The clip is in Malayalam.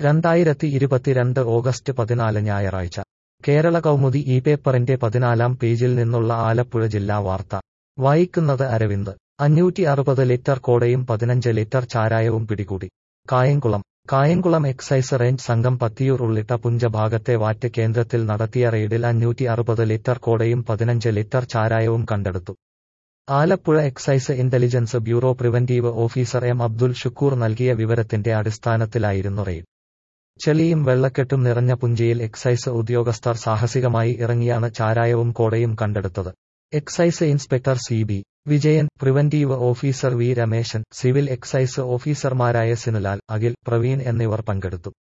രണ്ടായിരത്തി ഇരുപത്തിരണ്ട് ഓഗസ്റ്റ് പതിനാല് ഞായറാഴ്ച കേരള കൗമുദി ഈ പേപ്പറിന്റെ പതിനാലാം പേജിൽ നിന്നുള്ള ആലപ്പുഴ ജില്ലാ വാർത്ത വായിക്കുന്നത് അരവിന്ദ് അഞ്ഞൂറ്റി അറുപത് ലിറ്റർ കോടയും പതിനഞ്ച് ലിറ്റർ ചാരായവും പിടികൂടി കായംകുളം കായംകുളം എക്സൈസ് റേഞ്ച് സംഘം പത്തിയൂർ ഉള്ളിട്ട പുഞ്ച ഭാഗത്തെ വാറ്റ് കേന്ദ്രത്തിൽ നടത്തിയ റെയ്ഡിൽ അഞ്ഞൂറ്റി അറുപത് ലിറ്റർ കോടയും പതിനഞ്ച് ലിറ്റർ ചാരായവും കണ്ടെടുത്തു Alappuzha excise intelligence bureau preventive officer M Abdul Shukkoor നൽകിയ വിവരത്തിന്റെ അടിസ്ഥാനത്തിലായിരുന്നു റെയ്ഡ് ചെളിയും വെള്ളക്കെട്ടും നിറഞ്ഞ പുഞ്ചയിൽ എക്സൈസ് ഉദ്യോഗസ്ഥർ സാഹസികമായി ഇറങ്ങിയാണ് ചാരായവും കോടയും കണ്ടെടുത്തത് excise inspector C B Vijayan preventive officer V Rameshan civil excise ഓഫീസർമാരായ സിനുലാൽ അഖിൽ പ്രവീൺ എന്നിവർ പങ്കെടുത്തു